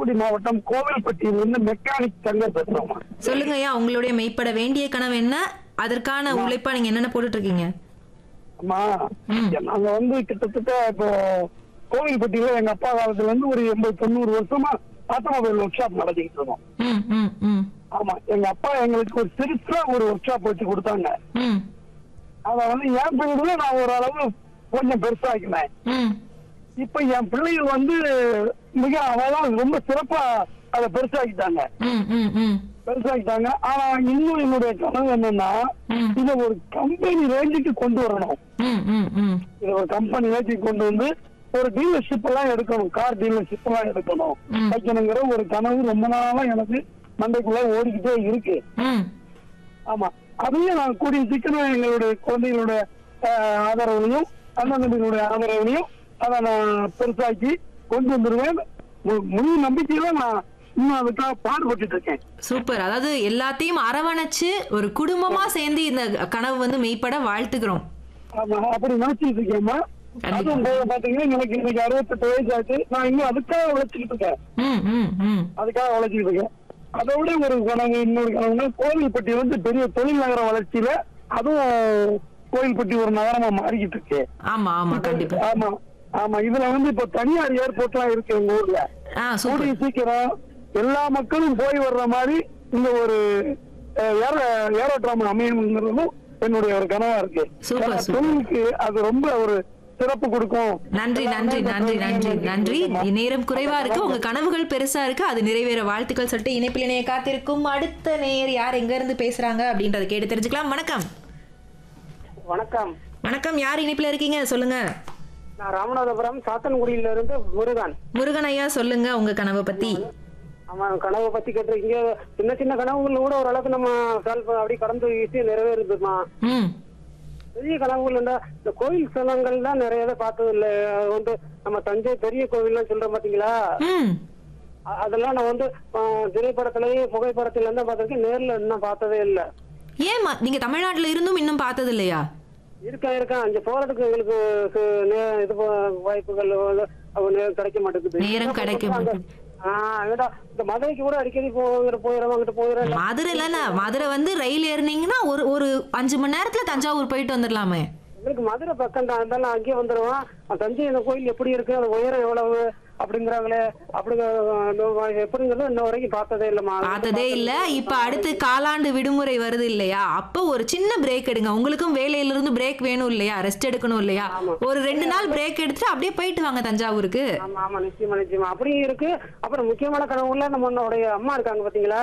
தூத்துக்குடி மாவட்டம் கோவில்பட்டியிலிருந்து மெக்கானிக் தங்க பேசுறோமா சொல்லுங்க ஐயா உங்களுடைய மெய்ப்பட வேண்டிய கனவு என்ன அதற்கான உழைப்பா நீங்க என்னென்ன போட்டுட்டு இருக்கீங்க அம்மா ம். நாங்க வந்து கிட்டத்தட்ட இப்போ கோவில்பட்டியில எங்க அப்பா காலத்துல இருந்து ஒரு எண்பது தொண்ணூறு வருஷமா ஆட்டோமொபைல் ஒர்க் ஷாப் நடத்திக்கிட்டு இருக்கோம் ம் ம் ம் ஆமா எங்க அப்பா எங்களுக்கு ஒரு சிறுசா ஒரு ஒர்க் ஷாப் வச்சு கொடுத்தாங்க ம் அத வந்து என் பிள்ளைகள நான் ஓரளவு கொஞ்சம் பெருசாக்கினேன் ம் இப்ப என் பிள்ளைகள் வந்து மிக அவதான் ரொம்ப சிறப்பா அதை பெருசாக்கிட்டாங்க ம் ம் ம் பெருசாக்கிட்டாங்க ஆனா இன்னும் என்னுடைய கனவு என்னன்னா ம். இத ஒரு கம்பெனி ரேஞ்சுக்கு கொண்டு வரணும் ம் ம் ம் இத ஒரு கம்பெனி ரேஞ்சுக்கு கொண்டு வந்து ஒரு டீலர்ஷிப் எல்லாம் எடுக்கணும் கார் டீலர்ஷிப் எல்லாம் எடுக்கணும் ம். வைக்கணுங்கிற ஒரு கனவு ரொம்ப நாளா எனக்கு மண்டைக்குள்ள ஓடிக்கிட்டே இருக்கு ம் ஆமா அதையும் நான் கூடிய சீக்கிரம் எங்களுடைய குழந்தைகளுடைய ஆஹ், ஆதரவுலையும் அண்ணன் தம்பிகளுடைய ஆதரவுலையும் அதை நான் பெருசாக்கி கொண்டு வந்துருவேன் மு- முழு நம்பிக்கையில நான் இன்னும் அதுக்காக பாடுபட்டு இருக்கேன் சூப்பர் அதாவது எல்லாத்தையும் அரவணைச்சு ஒரு குடும்பமா சேர்ந்து இந்த கனவு வந்து மெய்ப்பட வாழ்த்துக்கிறோம் ஆமா அப்படி நினைச்சிட்டு இருக்கேம்மா கண்டிப்பா. அதுவும் போக பாத்தீங்கன்னா எனக்கு இன்னைக்கு அறுபத்தெட்டு வயசு ஆச்சு நான் இன்னும் அதுக்காக உழைச்சிக்கிட்டு இருக்கேன் ம் ம் ம் அதுக்காக உழைச்சிக்கிட்டு இருக்கேன் அதோட ஒரு கனவு இன்னொரு கனவுனா கோவில்பட்டி வந்து பெரிய தொழில் நகர வளர்ச்சியில அதுவும் கோவில்பட்டி ஒரு நகரமா மாறிக்கிட்டு இருக்கு ஆமா ஆமா கண்டிப்பா ஆமா ஆமா இதுல வந்து இப்ப தனியார் ஏர்போர்ட் எல்லாம் இருக்கு எங்க ஊர்ல ஆ சூப்பர் கூடிய சீக்கிரம் எல்லா மக்களும் போய் வர்ற மாதிரி இந்த ஒரு அஹ், ஏர ஏரோட்ராம் அமையணுங்கிறதும் என்னுடைய ஒரு கனவா இருக்கு சூப்பர், ஏன்னா, சூப்பர். தொழிலுக்கு அது ரொம்ப ஒரு சிறப்பு கொடுக்கும் நன்றி நன்றி நன்றி நன்றி நன்றி நேரம் குறைவா இருக்கு உங்க கனவுகள் பெருசா இருக்கு அது நிறைவேற வாழ்த்துக்கள் சொல்லிட்டு இணைப்பில் இணைய காத்திருக்கும் அடுத்த நேயர் யார் எங்க இருந்து பேசுறாங்க அப்படின்றத கேட்டு தெரிஞ்சுக்கலாம் வணக்கம் வணக்கம் வணக்கம் யார் இணைப்பில் இருக்கீங்க சொல்லுங்க நான் ராமநாதபுரம் சாத்தன்குடியில இருந்து முருகன் முருகன் ஐயா சொல்லுங்க உங்க கனவை பத்தி அவன் கனவை பத்தி கேட்டிருக்கீங்க சின்ன சின்ன கனவுகள் கூட ஓரளவுக்கு நம்ம சால்வ் அப்படி கடந்து ஈஸியா நிறைவேறுதுமா ம் பெரிய கனவுகள் இருந்தா இந்த கோயில் ஸ்தலங்கள் தான் நிறைய இதை பார்த்தது இல்ல அது வந்து நம்ம தஞ்சை பெரிய கோவில்லாம் சொல்றோம் பாத்தீங்களா ம் அ- அதெல்லாம் நான் வந்து ஆ, திரைப்படத்திலேயே புகைப்படத்துல இருந்தா பார்த்திருக்கேன் நேர்ல இன்னும் பார்த்ததே இல்ல ஏமா நீங்க தமிழ்நாட்டுல இருந்தும் இன்னும் பார்த்தது இல்லையா இருக்கேன் இருக்கேன் அங்க போறதுக்கு எங்களுக்கு சு- நே- இது போ- வாய்ப்புகள் வந்து அவ நே- கிடைக்க மாட்டேங்குது நேரம் கிடைக்க மாட்டேங்குது. ஆஹ் ஏடா இந்த மதுரைக்கு கூட அடிக்கடி போகிற போயிடும் அங்கிட்டு போயிடும் மதுரை இல்லைன்னா மதுரை வந்து ரயில் ஏறினீங்கன்னா ஒரு ஒரு அஞ்சு மணி நேரத்துல தஞ்சாவூர் போயிட்டு வந்துடலாமே எங்களுக்கு மதுரை பக்கம் தான் இருந்தாலும் அங்கேயே வந்துடுவோம் அந்த தஞ்சை இந்த கோயில் எப்படி இருக்கு அந்த உயரம் எவ்வளவு அப்படிங்கிறாங்களே அப்படிங்க அந்த எப்படிங்கிறது இன்ன வரைக்கும் பார்த்ததே இல்லம்மா பார்த்ததே இல்ல இப்ப அடுத்து காலாண்டு விடுமுறை வருது இல்லையா அப்போ ஒரு சின்ன பிரேக் எடுங்க உங்களுக்கும் வேலையில இருந்து பிரேக் வேணும் இல்லையா ரெஸ்ட் எடுக்கணும் இல்லையா ஒரு ரெண்டு நாள் பிரேக் எடுத்துட்டு அப்படியே போயிட்டு வாங்க தஞ்சாவூருக்கு ஆமா ஆமா நிச்சயமா நிச்சயமா அப்படியும் இருக்கு அப்புறம் முக்கியமான கனவுல நம்மளுடைய அம்மா இருக்காங்க பாத்தீங்களா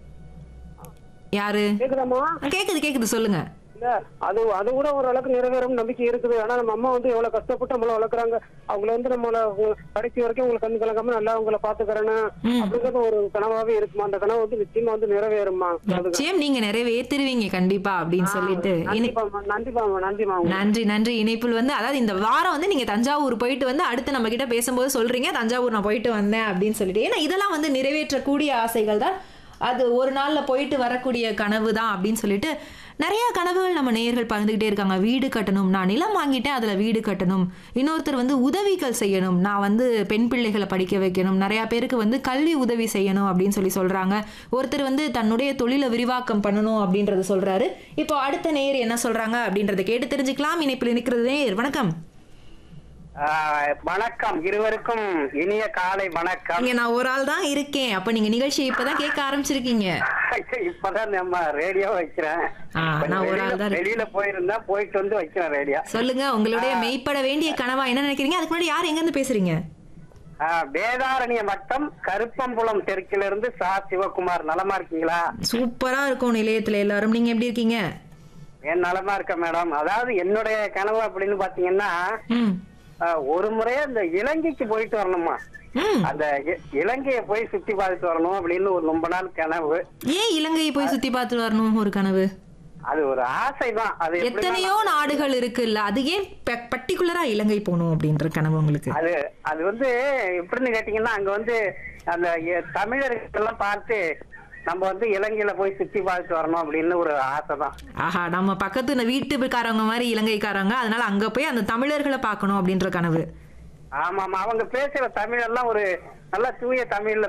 யாரு கேக்குதாம்மா ஆ, கேக்குது கேக்குது சொல்லுங்க இல்ல அது அது கூட ஓரளவுக்கு நிறைவேறும் நம்பிக்கை இருக்குது ஆனா நம்ம அம்மா வந்து எவ்வளவு கஷ்டப்பட்டு நம்மள வளர்க்குறாங்க அவங்கள வந்து நம்மள உ- கடைசி வரைக்கும் உங்களுக்கு கண்ணு கலங்காம நல்லா உங்களை பாத்துக்கிறேன்னு ம். அப்படிங்கிறது ஒரு கனவாவே இருக்குமா அந்த கனவு வந்து நிச்சயமா வந்து நிறைவேறுமா அதுக்கு நிச்சயம் நீங்க நிறைவேற்றிருவீங்க கண்டிப்பா அப்படின்னு சொல்லிட்டு இனி- நன்றிப்பாம்மா நன்றிப்பாம்மா நன்றிமா நன்றி நன்றி இணைப்பில் வந்து அதாவது இந்த வாரம் வந்து நீங்க தஞ்சாவூர் போயிட்டு வந்து அடுத்து நம்ம கிட்ட பேசும்போது சொல்றீங்க தஞ்சாவூர் நான் போயிட்டு வந்தேன் அப்படின்னு சொல்லிட்டு ஏன்னா இதெல்லாம் வந்து நிறைவேற்றக்கூடிய ஆசைகள் தான் அது ஒரு நாள்ல போயிட்டு வரக்கூடிய கனவு தான் அப்படின்னு சொல்லிட்டு நிறைய கனவுகள் நம்ம நேயர்கள் பகிர்ந்துகிட்டே இருக்காங்க வீடு கட்டணும் நான் நிலம் வாங்கிட்டேன் அதுல வீடு கட்டணும் இன்னொருத்தர் வந்து உதவிகள் செய்யணும் நான் வந்து பெண் பிள்ளைகளை படிக்க வைக்கணும் நிறைய பேருக்கு வந்து கல்வி உதவி செய்யணும் அப்படின்னு சொல்லி சொல்றாங்க ஒருத்தர் வந்து தன்னுடைய தொழிலை விரிவாக்கம் பண்ணணும் அப்படின்றத சொல்றாரு இப்போ அடுத்த நேயர் என்ன சொல்றாங்க அப்படின்றத கேட்டு தெரிஞ்சுக்கலாம் இணைப்பில் நிற்கிறது நேயர் வணக்கம் ஆஹ் வணக்கம் இருவருக்கும் இனிய காலை வணக்கம் இங்க நான் ஒரு ஆள் தான் இருக்கேன் அப்ப நீங்க நிகழ்ச்சியை இப்பதான் கேட்க ஆரம்பிச்சிருக்கீங்க இப்பதான் நம்ம ரேடியோ வைக்கிறேன் ஆ, நான் ஒரு ஆள் தான் வெளியில- வெளியில போயிருந்தா போயிட்டு வந்து வைக்கிறேன் ரேடியோ சொல்லுங்க உங்களுடைய மெய்ப்பட வேண்டிய கனவா என்ன நினைக்கிறீங்க அதுக்கு முன்னாடி யார் எங்க இருந்து பேசுறீங்க ஆஹ் வேதாரண்ய வட்டம் கருப்பம்புலம் தெற்கில இருந்து சா சிவகுமார் நலமா இருக்கீங்களா சூப்பரா இருக்கும் நிலையத்துல எல்லாரும் நீங்க எப்படி இருக்கீங்க என் நலமா இருக்க மேடம் அதாவது என்னுடைய கனவு அப்படின்னு பாத்தீங்கன்னா ம் ஆஹ் ஒரு முறையா இந்த இலங்கைக்கு போயிட்டு வரணுமா ம் அந்த இ- இலங்கையை போய் சுத்தி பார்த்துட்டு வரணும் அப்படின்னு ஒரு ரொம்ப நாள் கனவு ஏன் இலங்கையை போய் சுத்தி பார்த்து வரணும் ஒரு கனவு அது ஒரு ஆசைதான் அது எப்படின்னா- எத்தனையோ நாடுகள் இருக்குல்ல அது ஏன் பர்டிகுலரா இலங்கை போகணும் அப்படின்ற கனவு உங்களுக்கு அது அது வந்து எப்படின்னு கேட்டீங்கன்னா அங்க வந்து அந்த எ- தமிழர்கள் எல்லாம் பார்த்து நம்ம வந்து இலங்கையில போய் சுத்தி பார்த்துட்டு வரணும் அப்படின்னு ஒரு ஆசை தான் ஆஹா நம்ம பக்கத்து வீட்டுக்காரவங்க மாதிரி இலங்கைக்காரங்க அதனால அங்க போய் அந்த தமிழர்களை பார்க்கணும் அப்படின்ற கனவு ஆமா ஆமா அவங்க பேசுற தமிழ் எல்லாம் ஒரு நல்ல தூய தமிழ்ல